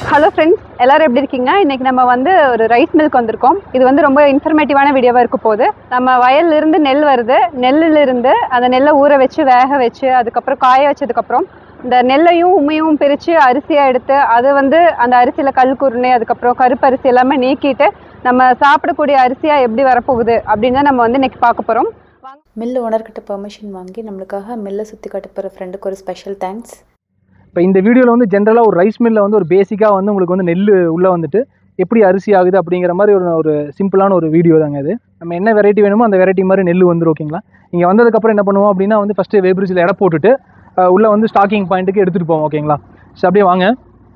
hello friends எல்லாரும் எப்படி இருக்கீங்க இன்னைக்கு நம்ம வந்து ஒரு ரைஸ் மில்க் வந்திருக்கோம் இது வந்து ரொம்ப இன்ஃபர்மேட்டிவான வீடியோவாக இருக்க போகுது நம்ம வயல்ல இருந்து நெல் வருது நெல்லுல இருந்து அந்த நெல்லை ஊற வச்சு வேக வச்சு அதுக்கப்புறம் காய வச்சதுக்கப்புறம் இந்த நெல்லையும் உமையும் பிரித்து அரிசியாக எடுத்து அது வந்து அந்த அரிசியில் கல் குருணை அதுக்கப்புறம் கருப்பு அரிசி எல்லாமே நீக்கிட்டு நம்ம சாப்பிடக்கூடிய அரிசியாக எப்படி வரப்போகுது அப்படின்னு தான் நம்ம வந்து இன்னைக்கு பார்க்க போகிறோம் மில்லு ஓனர்கிட்ட பெர்மிஷன் வாங்கி நம்மளுக்காக மில்லை சுற்றி காட்ட போகிற ஃப்ரெண்டுக்கு ஒரு ஸ்பெஷல் தேங்க்ஸ் இப்போ இந்த வீடியோவில் வந்து ஜென்ரலாக ஒரு ரைஸ் மில்லில் வந்து ஒரு பேசிக்காக வந்து உங்களுக்கு வந்து நெல் உள்ளே வந்துட்டு எப்படி அரிசி ஆகுது அப்படிங்கிற மாதிரி ஒரு ஒரு சிம்பிளான ஒரு வீடியோ தாங்க இது நம்ம என்ன வெரைட்டி வேணுமோ அந்த வெரைட்டி மாதிரி நெல் வந்துடும் ஓகேங்களா இங்கே வந்ததுக்கப்புறம் என்ன பண்ணுவோம் அப்படின்னா வந்து ஃபஸ்ட்டு வேப்ரிஜில் எடை போட்டுட்டு அஹ், உள்ள வந்து ஸ்டாக்கிங் பாயிண்ட்டுக்கு எடுத்துகிட்டு போவோம் ஓகேங்களா ஸோ அப்படியே வாங்க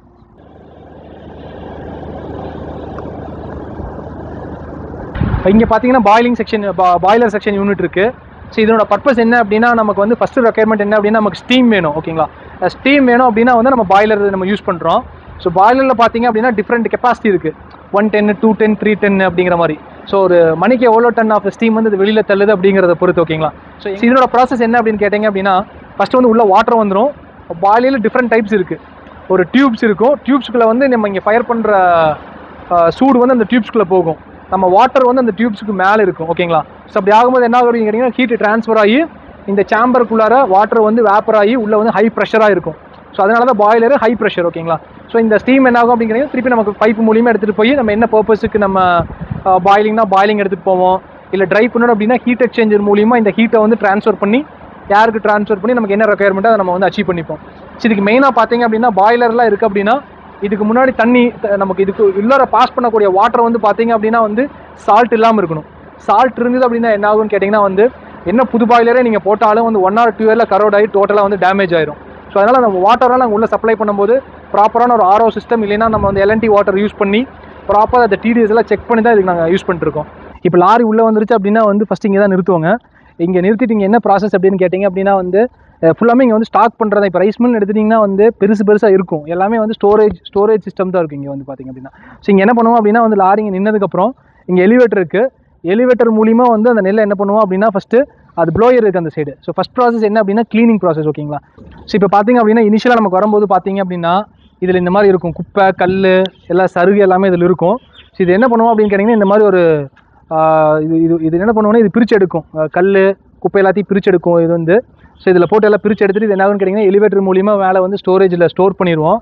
இங்கே பார்த்தீங்கன்னா boiling section boiler section unit இருக்குது ஸோ இதனோட பர்பஸ் என்ன அப்படின்னா நமக்கு வந்து ஃபஸ்ட்டு ரெக்குயர்மெண்ட் என்ன அப்படின்னா நமக்கு ஸ்டீம் வேணும் ஓகேங்களா ஸ்டீம் வேணும் அப்படின்னா வந்து நம்ம பாய்லர் நம்ம யூஸ் பண்ணுறோம் ஸோ பாய்லரில் பார்த்தீங்க அப்படின்னா டிஃப்ரெண்ட் கெப்பாசிட்டி இருக்குது one ten two ten three ten அப்படிங்கிற மாதிரி ஸோ ஒரு மணிக்கு எவ்வளோ டன் ஆஃப் ஸ்டீம் வந்து இது வெளியில் தள்ளுது அப்படிங்கிறத பொறுத்து ஓகேங்களா ஸோ இதனோட ப்ராசஸ் என்ன அப்படின்னு கேட்டிங்க அப்படின்னா ஃபஸ்ட்டு வந்து உள்ள வாட்டர் வந்துடும் பாய்லரில் டிஃப்ரெண்ட் டைப்ஸ் இருக்குது ஒரு டியூப்ஸ் இருக்கும் டியூப்ஸ்குள்ளே வந்து நம்ம இங்கே ஃபயர் பண்ணுற சூடு வந்து அந்த டியூப்ஸ்குள்ளே போகும் நம்ம வாட்டர் வந்து அந்த டியூப்ஸ்க்கு மேலே இருக்கும் ஓகேங்களா ஸோ அப்படி ஆகும்போது என்ன ஆகும் அப்படின்னு கேட்டிங்கன்னா ஹீட் ட்ரான்ஸ்ஃபர் ஆகி இந்த சேம்பருக்குள்ளார வாட்டர் வந்து வேப்பர் ஆகி உள்ளே வந்து ஹை ப்ரெஷராக இருக்கும் ஸோ அதனால தான் பாய்லர் ஹை ப்ரெஷர் ஓகேங்களா ஸோ இந்த ஸ்டீம் என்ன ஆகும் அப்படிங்கிறது திருப்பி நமக்கு பைப் மூலியமாக எடுத்துகிட்டு போய் நம்ம என்ன பர்பஸுக்கு நம்ம பாயிலிங்னா பாயிலிங் எடுத்துகிட்டு போவோம் இல்லை ட்ரை பண்ணணும் அப்படின்னா ஹீட் எக்ஸ்சேஞ்சர் மூலியமா இந்த ஹீட்டை வந்து ட்ரான்ஸ்ஃபர் பண்ணி யாருக்கு ட்ரான்ஸ்ஃபர் பண்ணி நமக்கு என்ன ரெக்குயர்மெண்ட்டோ அதை நம்ம வந்து அச்சீவ் பண்ணிப்போம் ஸோ இதுக்கு மெயினாக பார்த்தீங்க அப்படின்னா பாய்லர்லாம் இருக்குது அப்படின்னா இதுக்கு முன்னாடி தண்ணி த- நமக்கு இதுக்கு உள்ளார பாஸ் பண்ணக்கூடிய வாட்டர் வந்து பார்த்தீங்க அப்படின்னா வந்து சால்ட் இல்லாமல் இருக்கணும் சால்ட் இருந்தது அப்படின்னா என்ன ஆகும்னு கேட்டிங்கன்னா வந்து என்ன புது பாய்லரே நீங்கள் போட்டாலும் வந்து ஒன் ஆர் டூ இயரில் கரோட் ஆகி டோட்டலாக வந்து டேமேஜ் ஆயிரும் ஸோ அதனால் நம்ம வாட்டரெலாம் நாங்கள் உள்ளே சப்ளை பண்ணும்போது ப்ராப்பரான ஒரு ஆர்ஓ சிஸ்டம் இல்லைன்னா நம்ம வந்து எல்என்டி வாட்டர் யூஸ் பண்ணி ப்ராப்பராக அந்த டிடிஎஸ் எல்லாம் செக் பண்ணி தான் இதுக்கு நாங்கள் யூஸ் பண்ணிட்டுருக்கோம் இப்போ லாரி உள்ளே வந்துருச்சு அப்படின்னா வந்து ஃபஸ்ட் இங்கே தான் நிறுத்துவாங்க இங்கே நிறுத்திட்டு இங்கே என்ன ப்ராசஸ் அப்படின்னு கேட்டிங்க அப்படின்னா வந்து ஃபுல்லாமே இங்கே வந்து ஸ்டாக் பண்ணுறதா இப்போ ரைஸ் மில் எடுத்துட்டிங்கன்னா வந்து பெருசு பெருசாக இருக்கும் எல்லாமே வந்து ஸ்டோரேஜ் ஸ்டோரேஜ் சிஸ்டம் தான் இருக்கும் இங்கே வந்து பார்த்திங்க அப்படின்னா ஸோ இங்கே என்ன பண்ணுவோம் அப்படின்னா வந்து லாரி இங்கே நின்னதுக்கப்புறம் இங்கே எலிவேட்டர் இருக்குது எலிவேட்டர் மூலிமா வந்து அந்த நெல்லை என்ன பண்ணுவோம் அப்படின்னா ஃபஸ்ட்டு அது ப்ளோயர் இருக்குது அந்த சைடு ஸோ ஃபஸ்ட் ப்ராசஸ் என்ன அப்படின்னா க்ளீனிங் ப்ராசஸ் ஓகேங்களா ஸோ இப்போ பார்த்தீங்க அப்படின்னா இனிஷியலாக நமக்கு வரும்போது பார்த்தீங்க அப்படின்னா இதில் இந்த மாதிரி இருக்கும் குப்பை கல் எல்லாம் சருகு எல்லாமே இதில் இருக்கும் ஸோ இது என்ன பண்ணுவோம் அப்படின்னு கேட்டிங்கன்னா இந்த மாதிரி ஒரு ஆஹ், இது இது இது என்ன பண்ணுவோம்னா இது பிரித்து எடுக்கும் கல் குப்பை எல்லாத்தையும் பிரித்து எடுக்கும் இது வந்து ஸோ இதில் போட்டு எல்லாம் பிரித்து எடுத்துட்டு இது என்ன ஆகும்னு கேட்டிங்கன்னா எலிவேட்டர் மூலிமா மேலே வந்து ஸ்டோரேஜில் ஸ்டோர் பண்ணிடுவோம்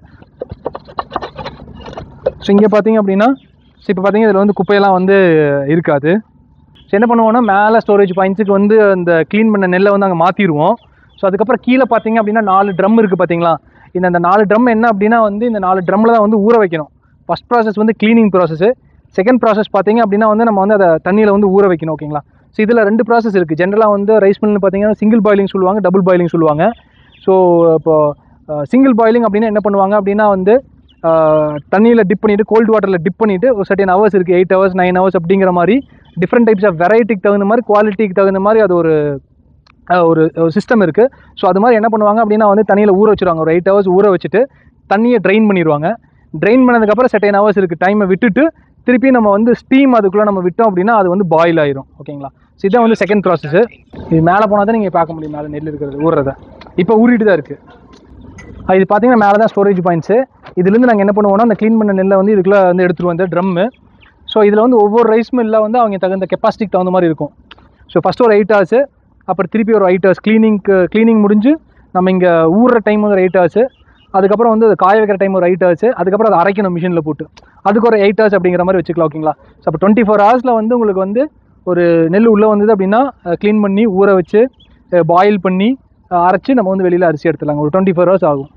ஸோ இங்கே பார்த்தீங்க அப்படின்னா ஸோ இப்போ பார்த்தீங்க இதில் வந்து குப்பையெல்லாம் வந்து இருக்காது ஸோ என்ன பண்ணுவோம்னா மேலே ஸ்டோரேஜ் பாயிண்ட்ஸுக்கு வந்து அந்த க்ளீன் பண்ண நெல்லை வந்து அங்கே மாற்றிடுவோம் ஸோ அதுக்கப்புறம் கீழே பார்த்தீங்க அப்படின்னா நாலு ட்ரம் இருக்குது பார்த்தீங்களா இந்த அந்த நாலு ட்ரம் என்ன அப்படின்னா வந்து இந்த நாலு ட்ரம்மில் தான் வந்து ஊற வைக்கணும் ஃபஸ்ட் ப்ராசஸ் வந்து க்ளீனிங் ப்ராசஸ் செகண்ட் ப்ராசஸ் பார்த்தீங்க அப்படின்னா வந்து நம்ம வந்து அதை தண்ணியில் வந்து ஊற வைக்கணும் ஓகேங்களா ஸோ இதில் ரெண்டு ப்ராசஸ் இருக்குது ஜென்ரலாக வந்து ரைஸ் மில்னு பார்த்தீங்கன்னா சிங்கிள் பாயிலிங் சொல்லுவாங்க டபுள் பாயிலிங் சொல்லுவாங்க ஸோ இப்போ சிங்கிள் பாயிலிங் அப்படின்னா என்ன பண்ணுவாங்க அப்படின்னா வந்து தண்ணியில் டிப் பண்ணிவிட்டு கோல்டு வாட்டரில் டிப் பண்ணிவிட்டு ஒரு சர்டன் ஹவர்ஸ் இருக்குது எயிட் ஹவர்ஸ் நைன் ஹவர்ஸ் அப்படிங்கிற மாதிரி டிஃப்ரெண்ட் டைப்ஸ் ஆஃப் வெரைட்டிக்கு தகுந்த மாதிரி குவாலிட்டிக்கு தகுந்த மாதிரி அது ஒரு அஹ், ஒரு ஒரு சிஸ்டம் இருக்குது ஸோ அது மாதிரி என்ன பண்ணுவாங்க அப்படின்னா வந்து தண்ணியில் ஊற வச்சுருவாங்க ஒரு எயிட் ஹவர்ஸ் ஊற வச்சுட்டு தண்ணியை ட்ரெயின் பண்ணிடுவாங்க ட்ரெயின் பண்ணதுக்கப்புறம் சர்டன் ஹவர்ஸ் இருக்குது டைமை விட்டுட்டு திருப்பி நம்ம வந்து ஸ்டீம் அதுக்குள்ளே நம்ம விட்டோம் அப்படின்னா அது வந்து பாயில் ஆயிரும் ஓகேங்களா ஸோ இதான் வந்து செகண்ட் ப்ராசஸ் இது மேலே போனால் தான் நீங்கள் பார்க்க முடியும் மேலே நெல் இருக்கிறது ஊறுறத இப்போ ஊறிட்டு தான் இருக்குது இது பார்த்தீங்கன்னா மேலே தான் ஸ்டோரேஜ் பாயிண்ட்ஸு இதுலேருந்து நாங்கள் என்ன பண்ணுவோம்னா அந்த க்ளீன் பண்ண நெல்லை வந்து இதுக்குள்ளே வந்து எடுத்துருவோம் இந்த ட்ரம்மு ஸோ இதில் வந்து ஒவ்வொரு ரைஸ் மில்லில் வந்து அவங்க தகுந்த கெப்பாசிட்டிக்கு தகுந்த மாதிரி இருக்கும் ஸோ ஃபஸ்ட்டு ஒரு எயிட் ஹவர்ஸு அப்புறம் திருப்பி ஒரு எயிட் ஹவர்ஸ் க்ளீனிங்க்கு க்ளீனிங் முடிஞ்சு நம்ம இங்கே ஊறுற டைம் வந்து ஒரு எயிட் ஹவர்ஸு அதுக்கப்புறம் வந்து அது காய வைக்கிற டைம் ஒரு எயிட் ஹவர்ஸ் அதுக்கப்புறம் அதை அரைக்கணும் மிஷினில் போட்டு அதுக்கு ஒரு எயிட் ஹவர்ஸ் அப்படிங்கிற மாதிரி வச்சுக்கலாம் ஓகேங்களா ஸோ அப்போ டுவெண்ட்டி ஃபோர் ஹவர்ஸில் வந்து உங்களுக்கு வந்து ஒரு நெல் உள்ளே வந்தது அப்படின்னா க்ளீன் பண்ணி ஊற வச்சு பாயில் பண்ணி அஹ், அரைச்சு நம்ம வந்து வெளியில் அரிசி எடுத்துடலாங்க ஒரு டுவெண்ட்டி ஃபோர் ஹவர்ஸ் ஆகும்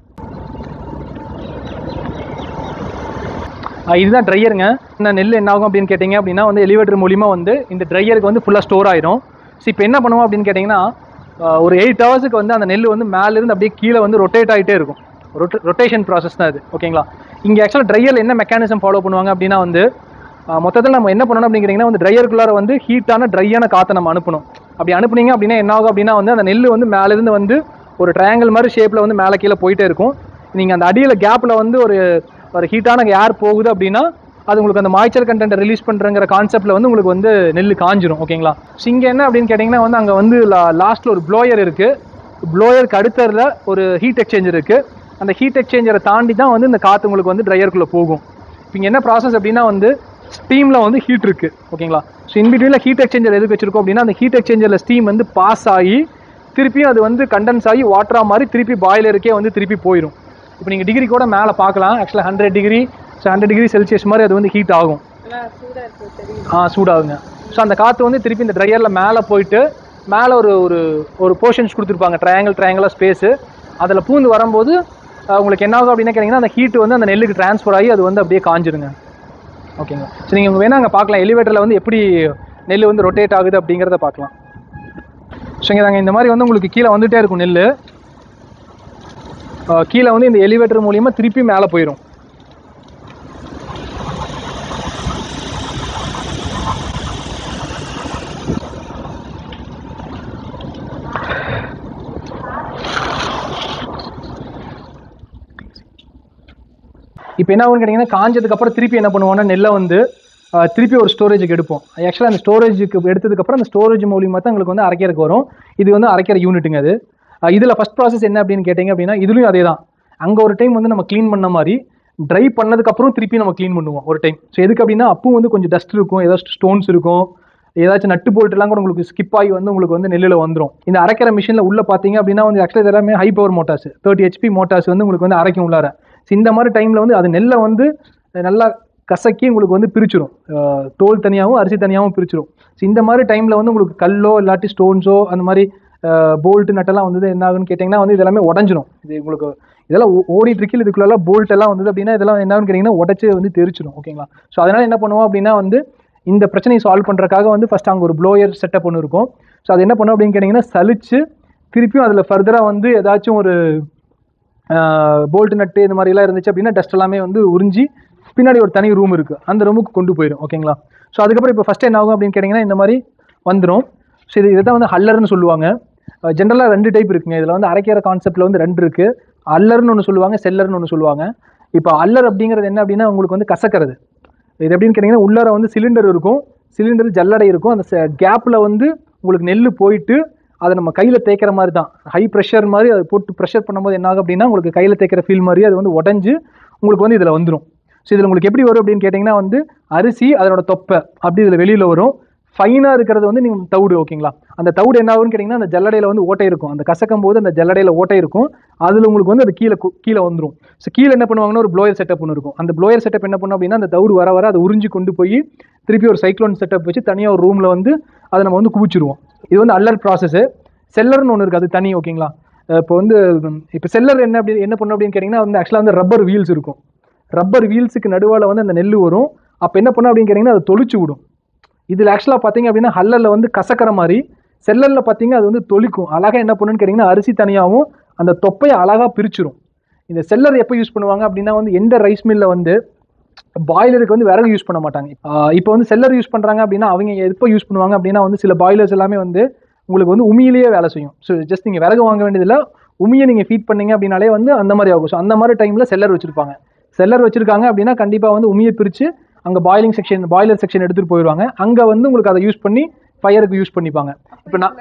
அஹ் இதுதான் ட்ரையருங்க இந்த நெல் என்ன ஆகும் அப்படின்னு கேட்டிங்க அப்படின்னா வந்து எலிவேட்டர் மூலிமா வந்து இந்த ட்ரையருக்கு வந்து ஃபுல்லாக ஸ்டோர் ஆயிரும் ஸோ இப்போ என்ன பண்ணுவோம் அப்படின்னு கேட்டிங்கன்னா அஹ் ஒரு எயிட் ஹவர்ஸுக்கு வந்து அந்த நெல் வந்து மேலேருந்து அப்படியே கீழே வந்து ரொட்டேட் ஆகிட்டே இருக்கும் ரொட்டே ரொட்டேஷன் ப்ராசஸ் தான் இது ஓகேங்களா இங்கே ஆக்சுவலாக ட்ரையரில் என்ன மெக்கானிசம் ஃபாலோ பண்ணுவாங்க அப்படின்னா வந்து மொத்தத்தில் நம்ம என்ன பண்ணணும் அப்படிங்கிறீங்கன்னா வந்து ட்ரையருக்குள்ளார வந்து ஹீட்டான ட்ரையான காற்றை நம்ம அனுப்பணும் அப்படி அனுப்புனீங்க அப்படின்னா என்ன ஆகும் அப்படின்னா வந்து அந்த நெல் வந்து மேலேருந்து வந்து ஒரு ட்ரையாங்கிள் மாதிரி ஷேப்பில் வந்து மேலே கீழே போயிட்டே இருக்கும் நீங்கள் அந்த அடியில் கேப்பில் வந்து ஒரு ஒரு ஹீட்டான ஏர் போகுது அப்படின்னா அது உங்களுக்கு அந்த மாய்ச்சர் கண்டென்ட்டை ரிலீஸ் பண்ணுறங்கிற கான்செப்ட்டில் வந்து உங்களுக்கு வந்து நெல் காஞ்சிரும் ஓகேங்களா ஸோ இங்கே என்ன அப்படின்னு கேட்டிங்கன்னா வந்து அங்கே வந்து லாஸ்ட்டில் ஒரு ப்ளோயர் இருக்குது ப்ளோயருக்கு அடுத்ததில் ஒரு ஹீட் எக்ஸ்சேஞ்சர் இருக்குது அந்த ஹீட் எக்ஸ்சேஞ்சரை தாண்டி தான் வந்து இந்த காற்று உங்களுக்கு வந்து ட்ரையருக்குள்ளே போகும் இப்போ இங்கே என்ன ப்ராசஸ் அப்படின்னா வந்து ஸ்டீமில் வந்து ஹீட் இருக்குது ஓகேங்களா ஸோ இன்பிட்வீனில் ஹீட் எக்ஸ்சேஞ்சர் எதுக்கு வச்சிருக்கோம் அப்படின்னா அந்த ஹீட் எக்ஸ்சேஞ்சரில் ஸ்டீம் வந்து பாஸ் ஆகி திருப்பியும் அது வந்து கண்டென்ஸ் ஆகி வாட்டரா மாதிரி திருப்பி பாய்லருக்கே வந்து திருப்பி போயிடும் இப்போ நீங்கள் டிகிரி கூட மேலே பார்க்கலாம் ஆக்சுவலாக hundred degree so hundred degree celsius மாதிரி அது வந்து ஹீட் ஆகும் ஆ சூடாகுங்க ஸோ அந்த காற்று வந்து திருப்பி இந்த ட்ரையரில் மேலே போயிட்டு மேலே ஒரு ஒரு ஒரு போர்ஷன்ஸ் கொடுத்துருப்பாங்க ட்ரையாங்கிள் ட்ரையாங்கிளாக ஸ்பேஸு அதில் பூந்து வரும்போது அஹ், உங்களுக்கு என்ன ஆகும் அப்படின்னு கேட்டிங்கன்னா அந்த ஹீட் வந்து அந்த நெல்லுக்கு ட்ரான்ஸ்ஃபர் ஆகி அது வந்து அப்படியே காஞ்சிருங்க ஓகேங்க ஸோ நீங்கள் வேணால் அங்கே பார்க்கலாம் எலிவேட்டரில் வந்து எப்படி நெல் வந்து ரொட்டேட் ஆகுது அப்படிங்கிறத பார்க்கலாம் ஸோ இங்கே தாங்க இந்த மாதிரி வந்து உங்களுக்கு கீழே வந்துட்டே இருக்கும் நெல் கீழே வந்து இந்த எலிவேட்டர் மூலியமாக திருப்பி மேலே போயிடும் இப்போ என்ன ஆகும்னு கேட்டிங்கன்னா காஞ்சதுக்கு அப்புறம் திருப்பி என்ன பண்ணுவோம்னா நெல்லை வந்து அஹ், திருப்பி ஒரு ஸ்டோரேஜுக்கு எடுப்போம் ஆக்சுவலாக அந்த ஸ்டோரேஜுக்கு எடுத்ததுக்கப்புறம் அந்த ஸ்டோரேஜ் மூலியமாக தான் உங்களுக்கு வந்து அரைக்கிறதுக்கு வரும் இது வந்து அரைக்கிற யூனிட்டுங்க அது அஹ், இதில் ஃபஸ்ட் ப்ராசஸ் என்ன அப்படின்னு கேட்டிங்க அப்படின்னா இதுலையும் அதே தான் அங்கே ஒரு டைம் வந்து நம்ம க்ளீன் பண்ண மாதிரி ட்ரை பண்ணதுக்கப்புறம் திருப்பி நம்ம க்ளீன் பண்ணுவோம் ஒரு டைம் ஸோ எதுக்கு அப்படின்னா அப்பவும் வந்து கொஞ்சம் டஸ்ட் இருக்கும் ஏதாச்சும் ஸ்டோன்ஸ் இருக்கும் ஏதாச்சும் நட்டு போல்ட் எல்லாம் கூட உங்களுக்கு ஸ்கிப் ஆகி வந்து உங்களுக்கு வந்து நெல்லில் வந்துடும் இந்த அரைக்கிற மிஷினில் உள்ள பார்த்தீங்க அப்படின்னா வந்து ஆக்சுவலாக இது எல்லாமே high power motors thirty HP motors வந்து உங்களுக்கு வந்து அரைக்கும் உள்ளார ஸோ இந்த மாதிரி டைமில் வந்து அது நெல்லை வந்து நல்லா கசக்கி உங்களுக்கு வந்து பிரிச்சிரும் அஹ் தோல் தனியாகவும் அரிசி தனியாகவும் பிரிச்சிரும் ஸோ இந்த மாதிரி டைமில் வந்து உங்களுக்கு கல்லோ இல்லாட்டி ஸ்டோன்ஸோ அந்த மாதிரி போல்ட்டு நட்டெல்லாம் வந்து என்ன ஆகுன்னு கேட்டிங்கன்னா வந்து இதெல்லாமே உடஞ்சிரும் இது உங்களுக்கு இதெல்லாம் ஓ- ஓடிட்டு இருக்கு இதுக்குள்ளெல்லாம் போல்ட் எல்லாம் வந்தது அப்படின்னா இதெல்லாம் என்ன ஆகுன்னு கேட்டிங்கன்னா உடச்சி வந்து தெரிச்சிடும் ஓகேங்களா ஸோ அதனால் என்ன பண்ணுவோம் அப்படின்னா வந்து இந்த பிரச்சனையை சால்வ் பண்ணுறதுக்காக வந்து ஃபஸ்ட் அங்கே ஒரு ப்ளோயர் செட்டப் ஒன்று இருக்கும் ஸோ அது என்ன பண்ணும் அப்படின்னு கேட்டிங்கன்னா சலிச்சு திருப்பியும் அதில் ஃபர்தராக வந்து ஏதாச்சும் ஒரு போல்ட் நட்டு இந்த மாதிரிலாம் இருந்துச்சு அப்படின்னா டஸ்ட் எல்லாமே வந்து உறிஞ்சி பின்னாடி ஒரு தனி ரூம் இருக்குது அந்த ரூமுக்கு கொண்டு போயிடும் ஓகேங்களா ஸோ அதுக்கப்புறம் இப்போ ஃபஸ்ட்டு என்ன ஆகும் அப்படின்னு கேட்டிங்கன்னா இந்த மாதிரி வந்துடும் ஸோ இது இதை தான் வந்து ஹல்லர்னு சொல்லுவாங்க ஜென்ரலாக ரெண்டு டைப் இருக்குங்க இதில் வந்து அரைக்கிற கான்செப்ட்டில் வந்து ரெண்டு இருக்குது அல்லர்னு ஒன்று சொல்லுவாங்க செல்லர்னு ஒன்று சொல்லுவாங்க இப்போ அல்லர் அப்படிங்கிறது என்ன அப்படின்னா உங்களுக்கு வந்து கசக்கிறது இது எப்படின்னு கேட்டிங்கன்னா உள்ளார வந்து சிலிண்டர் இருக்கும் சிலிண்டர் ஜல்லடை இருக்கும் அந்த கேப்பில் வந்து உங்களுக்கு நெல் போயிட்டு அதை நம்ம கையில் தேய்க்கிற மாதிரி தான் ஹை ப்ரெஷர் மாதிரி அதை போட்டு ப்ரெஷர் பண்ணும்போது என்ன ஆகும் அப்படின்னா உங்களுக்கு கையில் தேய்க்கிற ஃபீல் மாதிரி அது வந்து உடஞ்சி உங்களுக்கு வந்து இதில் வந்துடும் ஸோ இதில் உங்களுக்கு எப்படி வரும் அப்படின்னு கேட்டிங்கன்னா வந்து அரிசி அதனோட தொப்பை அப்படி இதில் வெளியில் வரும் ஃபைனாக இருக்கிறது வந்து நீங்கள் தவிடு ஓகேங்களா அந்த தவிடு என்ன ஆகும்னு கேட்டிங்கன்னா அந்த ஜல்லடையில் வந்து ஓட்டை இருக்கும் அந்த கசக்கும் போது அந்த ஜல்லடையில் ஓட்டை இருக்கும் அதில் உங்களுக்கு வந்து அது கீழே கு- கீழே வந்துடும் ஸோ கீழே என்ன பண்ணுவாங்கன்னா ஒரு ப்ளோயர் செட்டப் ஒன்று இருக்கும் அந்த ப்ளோயர் செட்டப் என்ன பண்ணும் அப்படின்னா அந்த தவிடு வர வர அதை உறிஞ்சி கொண்டு போய் திருப்பி ஒரு சைக்ளோன் செட்டப் வச்சு தனியாக ஒரு ரூமில் வந்து அதை நம்ம வந்து குவிச்சிருவோம் இது வந்து அல்லர் ப்ராசஸ்ஸு செல்லர்னு ஒன்று இருக்குது அது தனி ஓகேங்களா இப்போ வந்து இப்போ செல்லர் என்ன அப்படி என்ன பண்ணும் அப்படின்னு கேட்டிங்கன்னா வந்து ஆக்சுவலாக வந்து ரப்பர் வீல்ஸ் இருக்கும் ரப்பர் வீல்ஸுக்கு நடுவால் வந்து அந்த நெல் வரும் அப்போ என்ன பண்ணும் அப்படின்னு கேட்டிங்கன்னா அதை தொளிச்சு விடும் இதில் ஆக்சுவலாக பார்த்தீங்க அப்படின்னா ஹல்லரில் வந்து கசக்கிற மாதிரி செல்லரில் பார்த்தீங்க அது வந்து தொளிக்கும் அழகாக என்ன பண்ணுன்னு கேட்டிங்கன்னா அரிசி தனியாகவும் அந்த தொப்பையை அழகாக பிரிச்சிரும் இந்த செல்லர் எப்போ யூஸ் பண்ணுவாங்க அப்படின்னா வந்து எந்த ரைஸ் மில்லில் வந்து பாய்லருக்கு வந்து விறகு யூஸ் பண்ண மாட்டாங்க ஆஹ் இப்போ வந்து செல்லர் யூஸ் பண்ணுறாங்க அப்படின்னா அவங்க எப்போ யூஸ் பண்ணுவாங்க அப்படின்னா வந்து சில பாய்லர்ஸ் எல்லாமே வந்து உங்களுக்கு வந்து உமியிலேயே வேலை செய்யும் ஸோ ஜஸ்ட் நீங்கள் விறகு வாங்க வேண்டியதில்லை உமியை நீங்கள் ஃபீட் பண்ணீங்க அப்படின்னாலே வந்து அந்த மாதிரி ஆகும் ஸோ அந்த மாதிரி டைமில் செல்லர் வச்சுருப்பாங்க செல்லர் வச்சுருக்காங்க அப்படின்னா கண்டிப்பாக வந்து உமியை பிரித்து அங்கே பாய்லிங் செக்ஷன் பாய்லர் செக்ஷன் எடுத்துகிட்டு போயிடுவாங்க அங்கே வந்து உங்களுக்கு அதை யூஸ் பண்ணி ஃபயருக்கு யூஸ் பண்ணிப்பாங்க இப்போ நான்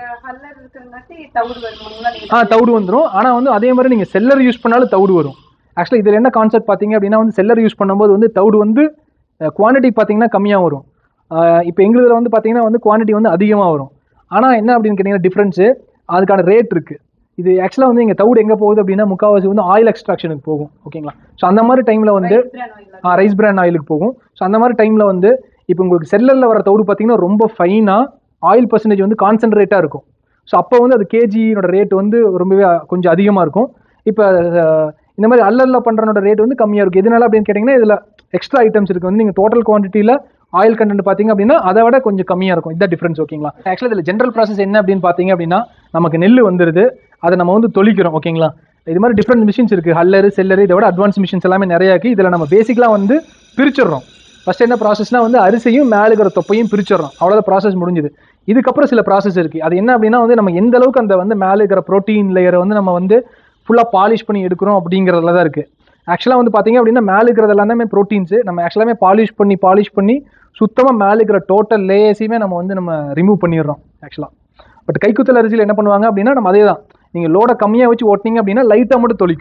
ஆ தவிடு வந்துடும் ஆனால் வந்து அதே மாதிரி நீங்கள் செல்லர் யூஸ் பண்ணாலும் தவிடு வரும் ஆக்சுவலாக இதில் என்ன கான்செப்ட் பார்த்தீங்க அப்படின்னா வந்து செல்லர் யூஸ் பண்ணும்போது வந்து தவிடு வந்து குவான்டிட்டி பார்த்தீங்கன்னா கம்மியாக வரும் இப்போ எங்களுதில் வந்து பார்த்தீங்கன்னா வந்து குவான்டிட்டி வந்து அதிகமாக வரும் ஆனால் என்ன அப்படின்னு கேட்டிங்கன்னா டிஃப்ரென்ஸு அதுக்கான ரேட் இருக்குது இது ஆக்சுவலாக வந்து இங்கே தவிடு எங்கே போகுது அப்படின்னா முக்கால்வாசி வந்து ஆயில் எக்ஸ்ட்ராக்ஷனுக்கு போகும் ஓகேங்களா ஸோ அந்த மாதிரி டைமில் வந்து ரைஸ் பிராண்ட் ஆயிலுக்கு போகும் ஸோ அந்த மாதிரி டைமில் வந்து இப்போ உங்களுக்கு செல்லரில் வர தவிடு பார்த்தீங்கன்னா ரொம்ப ஃபைனாக ஆயில் பர்சன்டேஜ் வந்து கான்சன்ட்ரேட்டாக இருக்கும் ஸோ அப்போ வந்து அது கேஜியோட ரேட் வந்து ரொம்பவே கொஞ்சம் அதிகமாக இருக்கும் இப்போ இந்த மாதிரி அல்லரில் பண்ணுறனோட ரேட் வந்து கம்மியாக இருக்கும் எதனால அப்படின்னு கேட்டிங்கன்னா இதில் எக்ஸ்ட்ரா ஐட்டம்ஸ் இருக்குது வந்து நீங்கள் டோட்டல் குவான்டிட்டியில் ஆயில் கண்டென்ட் பார்த்தீங்க அப்படின்னா அதை விட கொஞ்சம் கம்மியாக இருக்கும் இதான் டிஃப்ரென்ஸ் ஓகேங்களா ஆக்சுவலாக இதில் ஜென்ரல் ப்ராசஸ் என்ன அப்படின்னு பார்த்தீங்க அப்படின்னா நமக்கு நெல் வந்துடுது அதை நம்ம வந்து தொளிக்கிறோம் ஓகேங்களா இது மாதிரி டிஃப்ரெண்ட் மிஷின்ஸ் இருக்குது ஹல்லரு செல்லரு இதை விட அட்வான்ஸ் மிஷின்ஸ் எல்லாமே நிறையா இருக்குது இதில் நம்ம பேசிக்கலாக வந்து பிரிச்சிடுறோம் ஃபர்ஸ்ட் என்ன ப்ராசஸ்னா வந்து அரிசியும் மேலே இருக்கிற தொப்பையும் பிரிச்சிடுறோம் அவ்வளோதான் ப்ராசஸ் முடிஞ்சுது இதுக்கப்புறம் சில ப்ராசஸ் இருக்குது அது என்ன அப்படின்னா வந்து நம்ம எந்த அளவுக்கு அந்த வந்து மேலே இருக்கிற ப்ரோட்டீன் லேயரை வந்து நம்ம வந்து ஃபுல்லாக பாலிஷ் பண்ணி எடுக்கிறோம் அப்படிங்கிறதுல தான் இருக்குது ஆக்சுவலாக வந்து பார்த்தீங்க அப்படின்னா மேலே இருக்கிறது எல்லாமே ப்ரோட்டீன்ஸு நம்ம ஆக்சுவலாமே பாலிஷ் பண்ணி பாலிஷ் பண்ணி சுத்தமாக மேலே இருக்கிற டோட்டல் லேயர்ஸையுமே நம்ம வந்து நம்ம ரிமூவ் பண்ணிடுறோம் ஆக்சுவலாக பட் கைக்குத்தல் அரிசியில் என்ன பண்ணுவாங்க அப்படின்னா நம்ம அதே தான் நீங்கள் லோடை கம்மியாக வச்சு ஓட்டினீங்க அப்படின்னா லைட்டாக மட்டும் தொளிக்கும்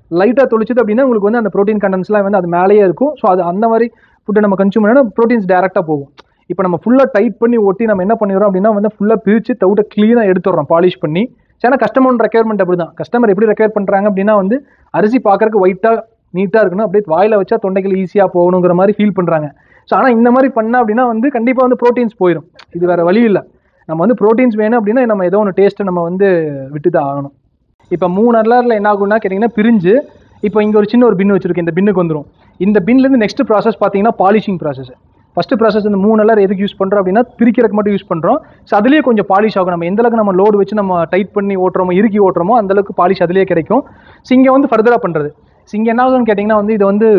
லைட்டாக தொளிச்சுது அப்படின்னா உங்களுக்கு வந்து அந்த ப்ரோட்டீன் கண்டென்ட்ஸ்லாம் வந்து அது மேலேயே இருக்கும் ஸோ அது அந்த மாதிரி ஃபுட்டை நம்ம கன்சியூம் பண்ணால் ப்ரோட்டீன்ஸ் டேரெக்டாக போகும் இப்போ நம்ம ஃபுல்லாக டைட் பண்ணி ஒட்டி நம்ம என்ன பண்ணிடுறோம் அப்படின்னா வந்து ஃபுல்லாக பிரித்து தவிட்ட க்ளீனாக எடுத்துடுறோம் பாலிஷ் பண்ணி ஏன்னா கஸ்டமர் ரெக்யர்மெண்ட் அப்படி தான் கஸ்டமர் எப்படி ரெக்யர் பண்ணுறாங்க அப்படின்னா வந்து அரிசி பார்க்கறதுக்கு ஒயிட்டாக நீட்டாக இருக்கணும் அப்படியே வாயில் வச்சா தொண்டைகள் ஈஸியாக போகணுங்கிற மாதிரி ஃபீல் பண்ணுறாங்க ஸோ ஆனால் இந்த மாதிரி பண்ணா அப்படின்னா வந்து கண்டிப்பாக வந்து ப்ரோட்டீன்ஸ் போயிடும் இது வேறு வழி இல்லை நம்ம வந்து ப்ரோட்டீன்ஸ் வேணும் அப்படின்னா நம்ம ஏதோ ஒன்று டேஸ்ட்டை நம்ம வந்து விட்டு தான் ஆகணும் இப்போ மூணு அலரில் என்ன ஆகும்னா கேட்டிங்கன்னா பிரிஞ்சு இப்போ இங்கே ஒரு சின்ன ஒரு பின் வச்சிருக்கேன் இந்த பின்னுக்கு வந்துடும் இந்த பின்லேருந்து நெக்ஸ்ட் ப்ராசஸ் பார்த்தீங்கன்னா பாலிஷிங் ப்ராசஸ் ஃபஸ்ட்டு ப்ராசஸ் இந்த மூணு அலர் எதுக்கு யூஸ் பண்ணுறோம் அப்படின்னா பிரிக்கிறதுக்கு மட்டும் யூஸ் பண்ணுறோம் ஸோ அதுலேயே கொஞ்சம் பாலிஷ் ஆகும் நம்ம எந்த அளவுக்கு நம்ம லோடு வச்சு நம்ம டைட் பண்ணி ஓட்டுறோமோ இறுக்கி ஓட்டுறோமோ அந்த அளவுக்கு பாலிஷ் அதுலேயே கிடைக்கும் ஸோ இங்கே வந்து ஃபர்தராக பண்ணுறது ஸோ இங்கே என்ன ஆகுதுன்னு கேட்டிங்கன்னா வந்து இது வந்து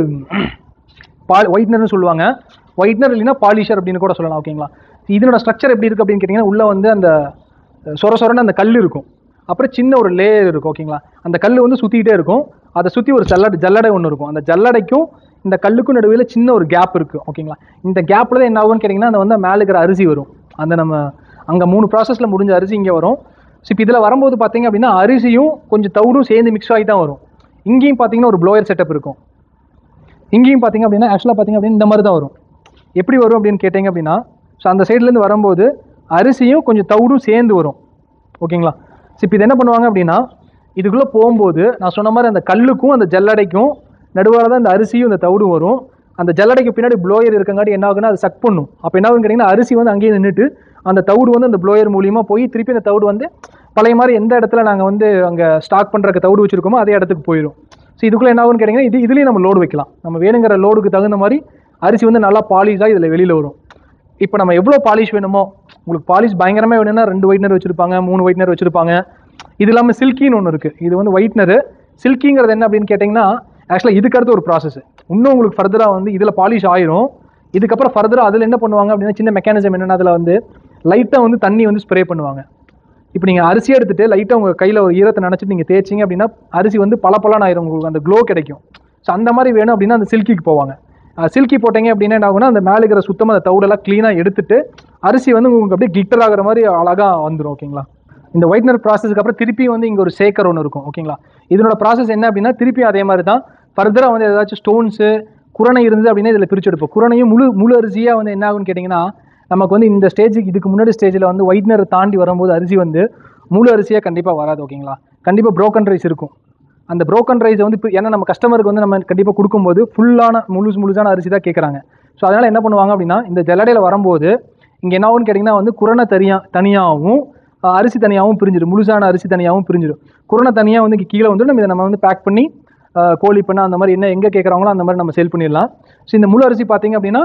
பால் ஒயிட்னர்னு சொல்லுவாங்க ஒயிட்னர் இல்லைன்னா பாலிஷர் அப்படின்னு கூட சொல்லலாம் ஓகேங்களா இதனோட ஸ்ட்ரக்சர் எப்படி இருக்குது அப்படின்னு கேட்டிங்கன்னா உள்ளே வந்து அந்த சொர சொரன்னு அந்த கல் இருக்கும் அப்புறம் சின்ன ஒரு லேயர் இருக்கும் ஓகேங்களா அந்த கல் வந்து சுற்றிக்கிட்டே இருக்கும் அதை சுற்றி ஒரு ஜல்லடை ஜல்லடை ஒன்று இருக்கும் அந்த ஜல்லடைக்கும் இந்த கல்லுக்கும் நடுவில் சின்ன ஒரு கேப் இருக்குது ஓகேங்களா இந்த கேப்பில் தான் என்ன ஆகும்னு கேட்டிங்கன்னா அந்த வந்து மேலே இருக்கிற அரிசி வரும் அந்த நம்ம அங்கே மூணு ப்ராசஸில் முடிஞ்ச அரிசி இங்கே வரும் ஸோ இப்போ இதில் வரும்போது பார்த்தீங்க அப்படின்னா அரிசியும் கொஞ்சம் தவிடும் சேர்ந்து மிக்ஸ் ஆகி தான் வரும் இங்கேயும் பார்த்தீங்கன்னா ஒரு ப்ளோயர் செட்டப் இருக்கும் இங்கேயும் பார்த்தீங்க அப்படின்னா ஆக்சுவலாக பார்த்தீங்க அப்படின்னா இந்த மாதிரி தான் வரும் எப்படி வரும் அப்படின்னு கேட்டிங்க அப்படின்னா ஸோ அந்த சைட்லேருந்து வரும்போது அரிசியும் கொஞ்சம் தவிடும் சேர்ந்து வரும் ஓகேங்களா ஸோ இப்போ இது என்ன பண்ணுவாங்க அப்படின்னா இதுக்குள்ளே போகும்போது நான் சொன்ன மாதிரி அந்த கல்லுக்கும் அந்த ஜல்லடைக்கும் நடுவால தான் இந்த அரிசியும் இந்த தவிடும் வரும் அந்த ஜல்லடைக்கு பின்னாடி ப்ளோயர் இருக்கங்காட்டி என்ன ஆகுன்னா அது சக் பண்ணும் அப்போ என்ன ஆகுன்னு கேட்டிங்கன்னா அரிசி வந்து அங்கேயே நின்றுட்டு அந்த தவிடு வந்து அந்த ப்ளோயர் மூலியமாக போய் திருப்பி அந்த தவிடு வந்து பழைய மாதிரி எந்த இடத்துல நாங்கள் வந்து அங்கே ஸ்டாக் பண்ணுறக்கு தவிடு வச்சிருக்கோமோ அதே இடத்துக்கு போயிடும் ஸோ இதுக்குள்ளே என்ன ஆகுன்னு கேட்டிங்கன்னா இது இதுலேயும் நம்ம லோடு வைக்கலாம் நம்ம வேணுங்கிற லோடுக்கு தகுந்த மாதிரி அரிசி வந்து நல்லா பாலிஷாக இதில் வெளியில் வரும் இப்போ நம்ம எவ்வளோ பாலிஷ் வேணுமோ உங்களுக்கு பாலிஷ் பயங்கரமாக வேணும்னா ரெண்டு ஒயிட்னர் வச்சுருப்பாங்க மூணு ஒயிட்னர் வச்சுருப்பாங்க இது இல்லாமல் சில்கின்னு ஒன்று இருக்குது இது வந்து ஒயிட்னரு சில்கிங்கிறது என்ன அப்படின்னு கேட்டிங்கன்னா ஆக்சுவலாக இதுக்கு அடுத்து ஒரு ப்ராசஸ் இன்னும் உங்களுக்கு ஃபர்தராக வந்து இதில் பாலிஷ் ஆயிரும் இதுக்கப்புறம் ஃபர்தராக அதில் என்ன பண்ணுவாங்க அப்படின்னா சின்ன மெக்கானிசம் என்னென்னா அதில் வந்து லைட்டாக வந்து தண்ணி வந்து ஸ்ப்ரே பண்ணுவாங்க இப்போ நீங்கள் அரிசி எடுத்துட்டு லைட்டாக உங்கள் கையில் ஒரு ஈரத்தை நினச்சிட்டு நீங்கள் தேய்ச்சிங்க அப்படின்னா அரிசி வந்து பல ஆயிரும் உங்களுக்கு அந்த க்ளோ கிடைக்கும் ஸோ அந்த மாதிரி வேணும் அப்படின்னா அந்த சில்கிக்கு போவாங்க சில்கி போட்டீங்க அப்படின்னா என்ன ஆகும்னா அந்த மேலே இருக்கிற சுத்தமாக அந்த தவிடெல்லாம் க்ளீனாக எடுத்துட்டு அரிசி வந்து உங்களுக்கு அப்படியே கிளிட்டர் ஆகிற மாதிரி அழகாக வந்துடும் ஓகேங்களா இந்த ஒயிட்னர் ப்ராசஸ்க்கு அப்புறம் திருப்பி வந்து இங்கே ஒரு சேக்கர் ஒன்று இருக்கும் ஓகேங்களா இதனோட ப்ராசஸ் என்ன அப்படின்னா திருப்பி அதே மாதிரி தான் ஃபர்தராக வந்து ஏதாச்சும் ஸ்டோன்ஸு குரணை இருந்தது அப்படின்னா இதில் பிரிச்சு எடுப்போம் குரணையும் முழு முழு அரிசியாக வந்து என்ன ஆகும்னு கேட்டிங்கன்னா நமக்கு வந்து இந்த ஸ்டேஜுக்கு இதுக்கு முன்னாடி ஸ்டேஜில் வந்து ஒயிட்னர் தாண்டி வரும்போது அரிசி வந்து முழு அரிசியாக கண்டிப்பாக வராது ஓகேங்களா கண்டிப்பாக broken ரைஸ் இருக்கும் அந்த broken ரைஸ் வந்து இப்போ ஏன்னா நம்ம கஸ்டமருக்கு வந்து நம்ம கண்டிப்பாக கொடுக்கும்போது ஃபுல்லான முழுசு முழுசான அரிசி தான் கேட்குறாங்க ஸோ அதனால் என்ன பண்ணுவாங்க அப்படின்னா இந்த ஜல்லடையில் வரும்போது இங்கே என்ன ஆகும்னு கேட்டிங்கன்னா வந்து குரணை தனியாக தனியாகவும் அஹ், அரிசி தனியாகவும் பிரிஞ்சிடும் முழுசான அரிசி தனியாகவும் பிரிஞ்சிடும் குரணை தனியாக வந்து இங்க கீழே வந்து நம்ம இதை நம்ம வந்து பேக் பண்ணி அஹ், கோழி பண்ண அந்த மாதிரி என்ன எங்கே கேட்குறாங்களோ அந்த மாதிரி நம்ம சேல் பண்ணிடலாம் ஸோ இந்த முழு அரிசி பார்த்தீங்க அப்படின்னா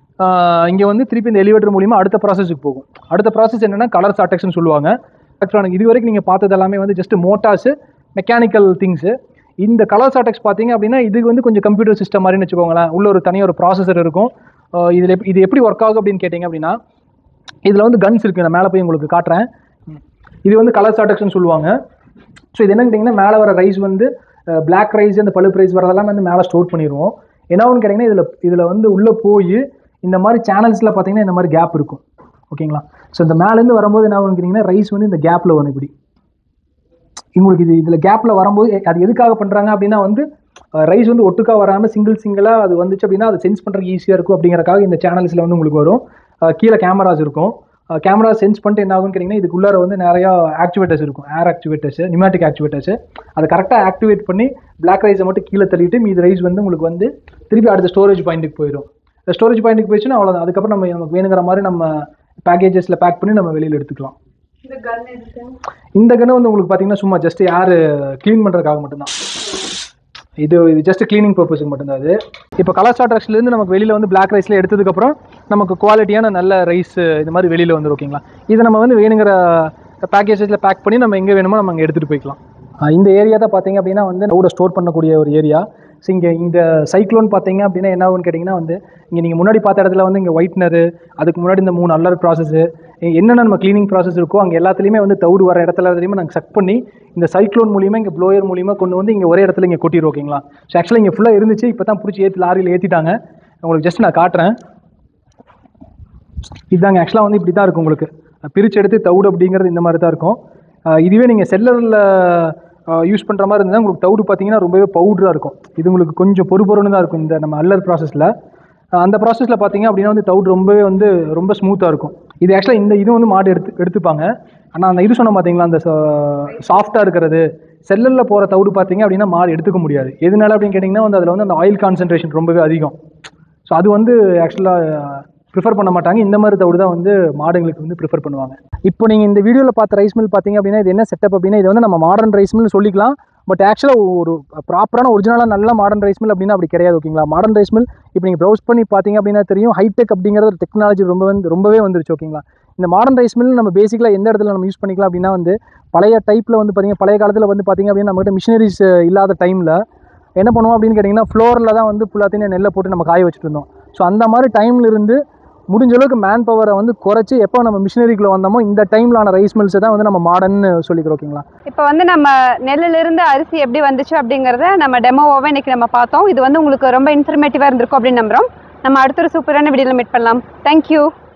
இங்கே வந்து திருப்பி இந்த எலிவேட்டர் மூலிமா அடுத்த ப்ராசஸுக்கு போகும் அடுத்த ப்ராசஸ் என்னன்னா கலர் சாட்டக்ஸ்னு சொல்லுவாங்க எலக்ட்ரானிக் இது வரைக்கும் நீங்கள் பார்த்தது எல்லாமே வந்து ஜஸ்ட் மோட்டார்ஸு மெக்கானிக்கல் திங்ஸு இந்த கலர் சாட்டக்ஸ் பார்த்தீங்க அப்படின்னா இது வந்து கொஞ்சம் கம்ப்யூட்டர் சிஸ்டம் மாதிரின்னு வச்சுக்கோங்களேன் உள்ள ஒரு தனியாக ஒரு ப்ராசஸர் இருக்கும் அஹ் இதில் எப்- இது எப்படி ஒர்க் ஆகும் அப்படின்னு கேட்டிங்க அப்படின்னா இதில் வந்து கன்ஸ் இருக்குது நான் மேலே போய் உங்களுக்கு காட்டுறேன் இது வந்து கலர் சாட்டக்ஸ்னு சொல்லுவாங்க ஸோ இது என்னன்னு கேட்டிங்கன்னா மேலே வர ரைஸ் வந்து பிளாக் ரைஸ் அந்த பழுப்பு ரைஸ் வரதெல்லாம் வந்து மேலே ஸ்டோர் பண்ணிடுவோம் என்னன்னு கேட்டிங்கன்னா இதில் இதில் வந்து உள்ளே போய் இந்த மாதிரி சேனல்ஸில் பார்த்தீங்கன்னா இந்த மாதிரி கேப் இருக்கும் ஓகேங்களா ஸோ இந்த மேலேருந்து வரும்போது என்ன ஆகும்னு கேட்டிங்கன்னா ரைஸ் வந்து இந்த கேப்பில் வரும் இப்படி உங்களுக்கு இது இதில் கேப்பில் வரும்போது எ- அது எதுக்காக பண்ணுறாங்க அப்படின்னா வந்து ரைஸ் வந்து ஒட்டுக்கா வராமல் சிங்கிள் சிங்கிளாக அது வந்துச்சு அப்படின்னா அது சென்ஸ் பண்ணுறதுக்கு ஈஸியாக இருக்கும் அப்படிங்கறக்காக இந்த சேனல்ஸில் வந்து உங்களுக்கு வரும் அஹ் கீழே கேமராஸ் இருக்கும் கேமரா சென்ஸ் பண்ணிட்டு என்ன ஆகும்னு கேட்டிங்கன்னா இதுக்குள்ளார வந்து நிறையா ஆக்டிவேட்டர்ஸ் இருக்கும் ஏர் ஆக்டிவேட்டர்ஸ் நியூமேட்டிக் ஆக்டிவேட்டர்ஸ் அதை கரெக்டாக ஆக்டிவேட் பண்ணி பிளாக் ரைஸை மட்டும் கீழே தள்ளிட்டு மீதி ரைஸ் வந்து உங்களுக்கு வந்து திருப்பி அடுத்த ஸ்டோரேஜ் பாயிண்ட்டுக்கு போயிடும் ஸ்டோரேஜ் பாயிண்ட்டுக்கு போயிடுச்சுன்னா அவ்வளோதான் அதுக்கப்புறம் நம்ம நமக்கு வேணுங்கிற மாதிரி நம்ம பேக்கேஜஸில் பேக் பண்ணி நம்ம வெளியில் எடுத்துக்கலாம் இந்த கன்று வந்து உங்களுக்கு பார்த்தீங்கன்னா சும்மா ஜஸ்ட் யார் க்ளீன் பண்ணுறதுக்காக மட்டும்தான் இது இது ஜஸ்ட் க்ளீனிங் பர்பஸுக்கு மட்டும்தான் அது இப்போ கலர் ஸ்டார்டர்ஸ்லேருந்து நமக்கு வெளியில் வந்து பிளாக் ரைஸில் எடுத்ததுக்கப்புறம் நமக்கு குவாலிட்டியான நல்ல ரைஸ் இது மாதிரி வெளியில் வந்துடும் ஓகேங்களா இதை நம்ம வந்து வேணுங்கிற பேக்கேஜஸில் பேக் பண்ணி நம்ம எங்கே வேணுமோ நம்ம அங்கே எடுத்துகிட்டு போய்க்கலாம் ஆஹ் இந்த ஏரியா தான் பார்த்தீங்க அப்படின்னா வந்து கூட ஸ்டோர் பண்ணக்கூடிய ஒரு ஏரியா ஸோ இங்கே இந்த சைக்ளோன் பார்த்தீங்க அப்படின்னா என்ன ஆகும்னு கேட்டிங்கன்னா வந்து இங்கே நீங்கள் முன்னாடி பார்த்த இடத்துல வந்து இங்கே ஒயிட்னரு அதுக்கு முன்னாடி இந்த மூணு அல்லர் ப்ராசஸ்ஸு என்னென்ன நம்ம க்ளீனிங் ப்ராசஸ் இருக்கோ அங்கே எல்லாத்துலேயுமே வந்து தவிடு வர இடத்துல எல்லாத்தையுமே நாங்கள் சக் பண்ணி இந்த சைக்ளோன் மூலியமாக இங்கே ப்ளோயர் மூலியமாக கொண்டு வந்து இங்கே ஒரே இடத்துல இங்கே கொட்டிடுவோம் ஓகேங்களா ஸோ ஆக்சுவலாக இங்கே ஃபுல்லாக இருந்துச்சு இப்போ தான் பிடிச்சி ஏற்றி லாரியில் ஏற்றிட்டாங்க உங்களுக்கு ஜஸ்ட் நான் காட்டுறேன் இதாங்க ஆக்சுவலாக வந்து இப்படி தான் இருக்கும் உங்களுக்கு பிரித்து எடுத்து தவிடு அப்படிங்கிறது இந்த மாதிரி தான் இருக்கும் அஹ் இதுவே நீங்கள் செல்லரில் யூஸ் பண்ணுற மாதிரி இருந்தால் உங்களுக்கு தவிடு பார்த்தீங்கன்னா ரொம்பவே பவுடராக இருக்கும் இது உங்களுக்கு கொஞ்சம் பொறு பொறுன்னு தான் இருக்கும் இந்த நம்ம அல்லர் ப்ராசஸில் அந்த ப்ராசஸில் பார்த்தீங்க அப்படின்னா வந்து தவிடு ரொம்பவே வந்து ரொம்ப ஸ்மூத்தாக இருக்கும் இது ஆக்சுவலாக இந்த இது வந்து மாடு எடுத்து எடுத்துப்பாங்க ஆனால் அந்த இது சொன்ன பார்த்தீங்களா அந்த சாஃப்டாக இருக்கிறது செல்லலில் போகிற தவிடு பார்த்தீங்க அப்படின்னா மாடு எடுத்துக்க முடியாது எதனால அப்படின்னு கேட்டிங்கன்னா வந்து அதில் வந்து அந்த ஆயில் கான்சன்ட்ரேஷன் ரொம்பவே அதிகம் ஸோ அது வந்து ஆக்சுவலாக ப்ரிஃபர் பண்ண மாட்டாங்க இந்த மாதிரி தவிடு தான் வந்து மாடுங்களுக்கு வந்து ப்ரிஃபர் பண்ணுவாங்க இப்போ நீங்கள் இந்த வீடியோவில் பார்த்த ரைஸ் மில் பார்த்தீங்க அப்படின்னா இது என்ன செட்டப் அப்படின்னா இது வந்து நம்ம மாடர்ன் ரைஸ் மில் சொல்லிக்கலாம் பட் ஆக்சுவலாக ஒரு ப்ராப்பரான ஒரிஜினலாக நல்ல மாடர்ன் ரைஸ் மில் அப்படின்னா அப்படி கிடையாது ஓகேங்களா மாடர்ன் ரைஸ் மில் இப்போ நீங்கள் ப்ரௌஸ் பண்ணி பார்த்தீங்க அப்படின்னா தெரியும் ஹைடெக் அப்படிங்கிற ஒரு டெக்னாலஜி ரொம்ப வந்து ரொம்பவே வந்துருச்சு ஓகேங்களா இந்த மாடர்ன் ரைஸ் மில் நம்ம பேசிக்கலாக எந்த இடத்துல நம்ம யூஸ் பண்ணிக்கலாம் அப்படின்னா வந்து பழைய டைப்பில் வந்து பார்த்தீங்க பழைய காலத்தில் வந்து பார்த்தீங்க அப்படின்னா நம்மகிட்ட மிஷினரிஸ் இல்லாத டைமில் என்ன பண்ணுவோம் அப்படின்னு கேட்டிங்கன்னா ஃப்ளோரில் தான் வந்து ஃபுல்லாத்தையும் நெல்லை போட்டு நம்ம காய வச்சுட்டு இருந்தோம் ஸோ அந்த மாதிரி டைம்ல இருந்து முடிஞ்ச அளவுக்கு மேன் பவரை வந்து குறைச்சி எப்போ நம்ம மிஷினரிக்குள்ளே வந்தோமோ இந்த டைம்லான ரைஸ் மில்ஸை தான் வந்து நம்ம மாடர்ன்னு சொல்லிக்கிறோம் ஓகேங்களா இப்போ வந்து நம்ம நெல்லுல இருந்து அரிசி எப்படி வந்துச்சு அப்படிங்கறத நம்ம டெமோவாவே இன்னைக்கு நம்ம பார்த்தோம் இது வந்து உங்களுக்கு ரொம்ப இன்ஃபர்மேட்டிவா இருந்திருக்கும் அப்படின்னு நம்புறோம் நம்ம அடுத்த ஒரு சூப்பரான வீடியோல மீட் பண்ணலாம் தேங்க்யூ